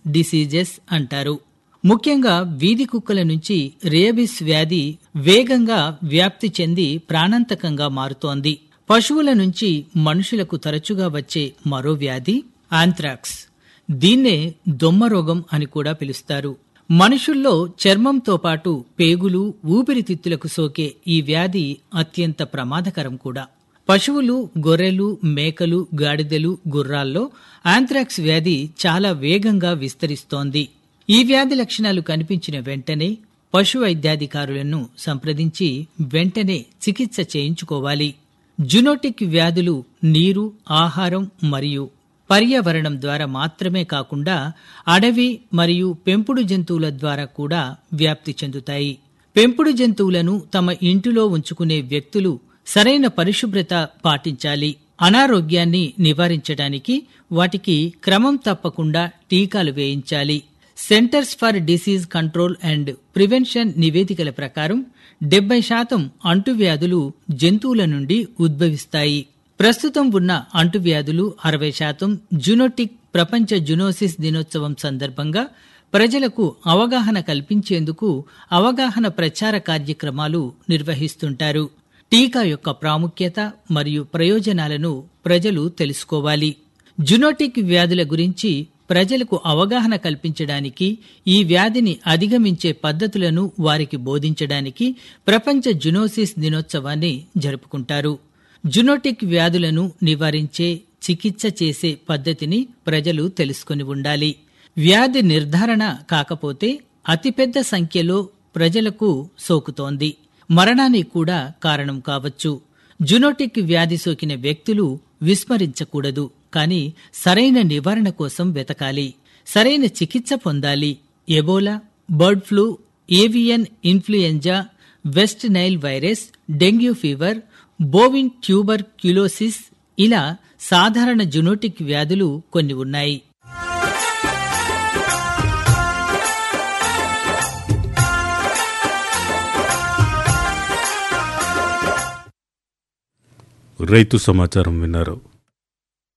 diseases అంటారు ముఖ్యంగా వీధి కుక్కల నుంచి రేబిస్ వ్యాధి వేగంగా వ్యాప్తి చెంది ప్రాణాంతకంగా మారుతోంది పశువుల నుంచి మనుషులకు తరచుగా వచ్చే మరో వ్యాధి ఆంథ్రాక్స్ దీన్నే దొమ్మ రోగం అని కూడా పిలుస్తారు మనుషుల్లో చర్మంతో పాటు పేగులు ఊపిరితిత్తులకు సోకే ఈ వ్యాధి అత్యంత ప్రమాదకరం కూడా పశువులు గొర్రెలు మేకలు గాడిదలు గుర్రాల్లో ఆంథ్రాక్స్ వ్యాధి చాలా వేగంగా విస్తరిస్తోంది ఈ వ్యాధి లక్షణాలు కనిపించిన వెంటనే పశు వైద్యాధికారులను సంప్రదించి వెంటనే చికిత్స చేయించుకోవాలి జునోటిక్ వ్యాధులు నీరు ఆహారం మరియు పర్యావరణం ద్వారా మాత్రమే కాకుండా అడవి మరియు పెంపుడు జంతువుల ద్వారా కూడా వ్యాప్తి చెందుతాయి పెంపుడు జంతువులను తమ ఇంటిలో ఉంచుకునే వ్యక్తులు సరైన పరిశుభ్రత పాటించాలి అనారోగ్యాన్ని నివారించడానికి వాటికి క్రమం తప్పకుండా టీకాలు వేయించాలి Centers for Disease Control and Prevention నివేదికల ప్రకారం డెబ్బై శాతం అంటువ్యాధులు జంతువుల నుండి ఉద్భవిస్తాయి ప్రస్తుతం ఉన్న అంటువ్యాధులు అరవై శాతం జునోటిక్ ప్రపంచ జునోసిస్ దినోత్సవం సందర్భంగా ప్రజలకు అవగాహన కల్పించేందుకు అవగాహన ప్రచార కార్యక్రమాలు నిర్వహిస్తుంటారు టీకా యొక్క ప్రాముఖ్యత మరియు ప్రయోజనాలను ప్రజలు తెలుసుకోవాలి జునోటిక్ వ్యాధుల గురించి ప్రజలకు అవగాహన కల్పించడానికి ఈ వ్యాధిని అధిగమించే పద్ధతులను వారికి బోధించడానికి ప్రపంచ జునోసిస్ దినోత్సవాన్ని జరుపుకుంటారు జునోటిక్ వ్యాధులను నివారించే చికిత్స చేసే పద్ధతిని ప్రజలు తెలుసుకుని ఉండాలి వ్యాధి నిర్ధారణ కాకపోతే అతిపెద్ద సంఖ్యలో ప్రజలకు సోకుతోంది మరణానికి కూడా కారణం కావచ్చు జునోటిక్ వ్యాధి సోకిన వ్యక్తులు విస్మరించకూడదు కానీ సరైన నివారణ కోసం వెతకాలి సరైన చికిత్స పొందాలి Ebola bird flu avian influenza West Nile virus dengue fever bovine tuberculosis ఇలా సాధారణ జునోటిక్ వ్యాధులు కొన్ని ఉన్నాయి రైతు సమాచారం విన్నారు